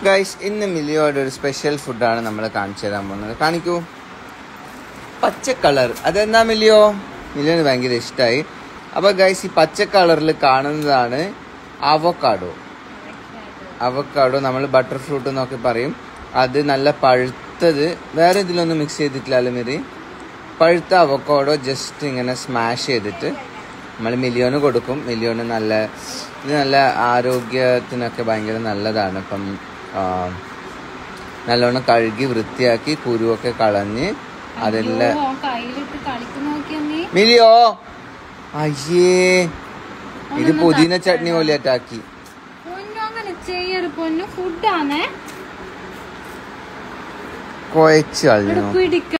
guys ഇന്ന് മിലിയോയുടെ ഒരു special ഫുഡാണ് നമ്മൾ കാണിച്ചു തരാൻ പോകുന്നത് കാണിക്കൂ പച്ച കളർ അതെന്താ മിലിയോ മിലിയോന് ഭയങ്കര ഇഷ്ടമായി അപ്പൊ ഗൈസ് ഈ പച്ച കളറിൽ കാണുന്നതാണ് അവക്കാഡോ അവക്കാഡോ നമ്മൾ ബട്ടർ ഫ്രൂട്ട് എന്നൊക്കെ പറയും അത് നല്ല പഴുത്തത് വേറെ ഇതിലൊന്നും മിക്സ് ചെയ്തിട്ടില്ല അലമിരി പഴുത്ത അവക്കാഡോ ജസ്റ്റ് ഇങ്ങനെ സ്മാഷ് ചെയ്തിട്ട് നമ്മൾ മിലിയോന് കൊടുക്കും മിലിയോന് നല്ല ഇത് നല്ല ആരോഗ്യത്തിനൊക്കെ ഭയങ്കര നല്ലതാണ് ഇപ്പം ആ, നല്ലോണം കഴുകി വൃത്തിയാക്കി കുരുവൊക്കെ കളഞ്ഞ് അതെല്ലാം അയ്യോ, കയ്യിലിട്ട് കളിക്കുന്ന നോക്കിയാ നീ മിലിയോ അയ്യേ ഇത് പുതിന ചട്നി പോലെ ആക്കി പൊന്നു അങ്ങനെ ചെയ്യരുത് പൊന്നു ഫുഡാണേ കുഴച്ച് ഇവിടെ കളഞ്ഞു പിടിക്ക